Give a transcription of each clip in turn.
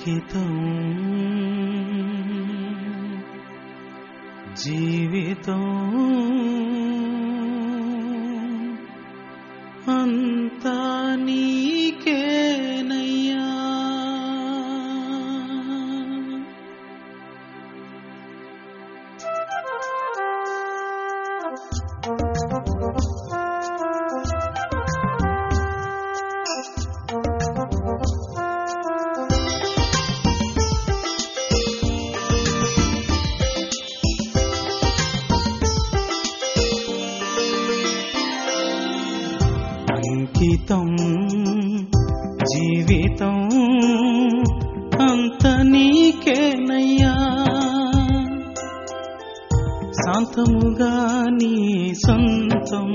అంకితం జీవితం అంతా నీకేనయ్యా అంకితం జీవితం అంత నీకేనయ్యా శాంతముగా నీ సొంతం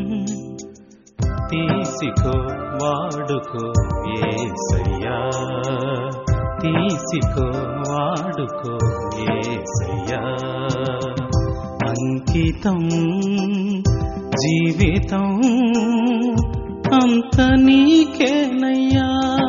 తీసికో వాడుకో ఏసయ్యా తీసికో వాడుకో ఏసయ్యా అంకితం జీవితం అంత నీకేనయ్యా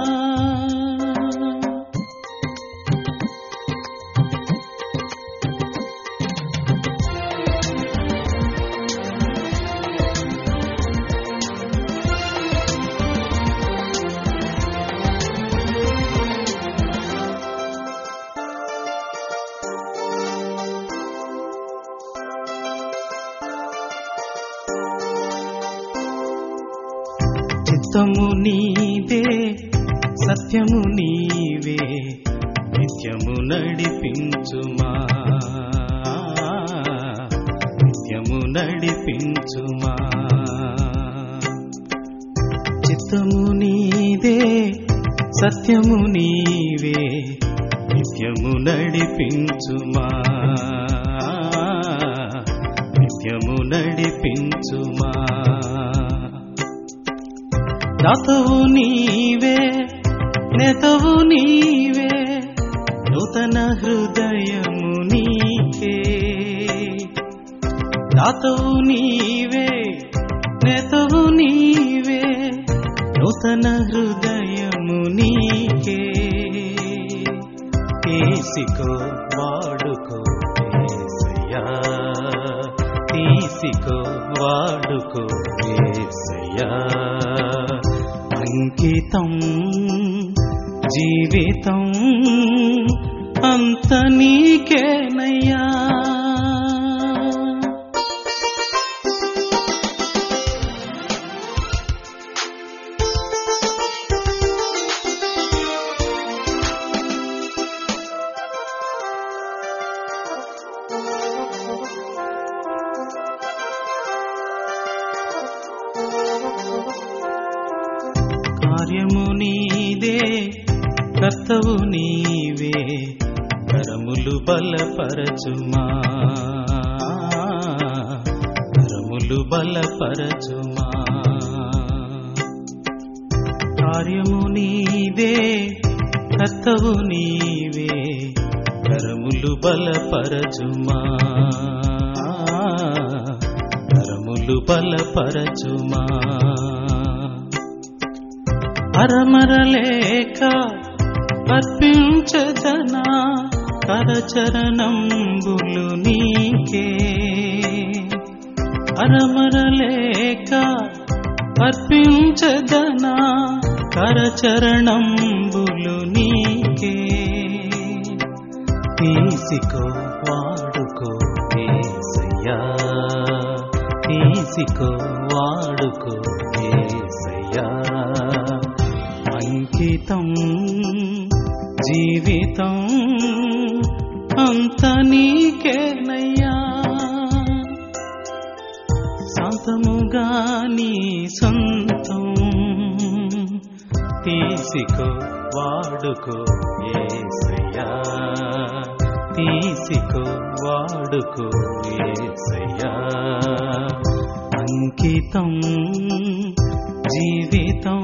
చిత్తము నీదే సత్యము నీవే నిత్యము నడిపించుమా నిత్యము నడిపించుమా చిత్తము నీదే సత్యము నీవే నిత్యము నడిపించుమా నిత్యము నడిపించుమా దాతవు నీవే నెతవు నీవే నూతన హృదయము నీకే దాతవు నీవే నెతవు నీవే నూతన హృదయము నీకే తీసికో వాడుకో ఏసయ్యా తీసికో వాడుకో ఏసయ్యా అంకితం జీవితం అంత నీకేనయ్యా కార్యము నీదే కర్తవు నీవే కరములు బలపరచుమా కరములు బలపరచుమా కార్యము నీదే కర్తవు నీవే కరములు బలపరచుమా కరములు బలపరచుమా అరమరలేక అర్పించదనా కరచరణంబులు నీకే అరమరలేక అర్పించదనా కరచరణంబులు నీకే తీసికో వాడుకో ఏసయ్యా తీసికో వాడుకో ఏసయ్యా అంకితం జీవితం అంత నీకేనయ్యా శాంతముగా నీ సొంతం తీసికో వాడుకో ఏసయ్యా తీసికో వాడుకో ఏసయ్యా అంకితం జీవితం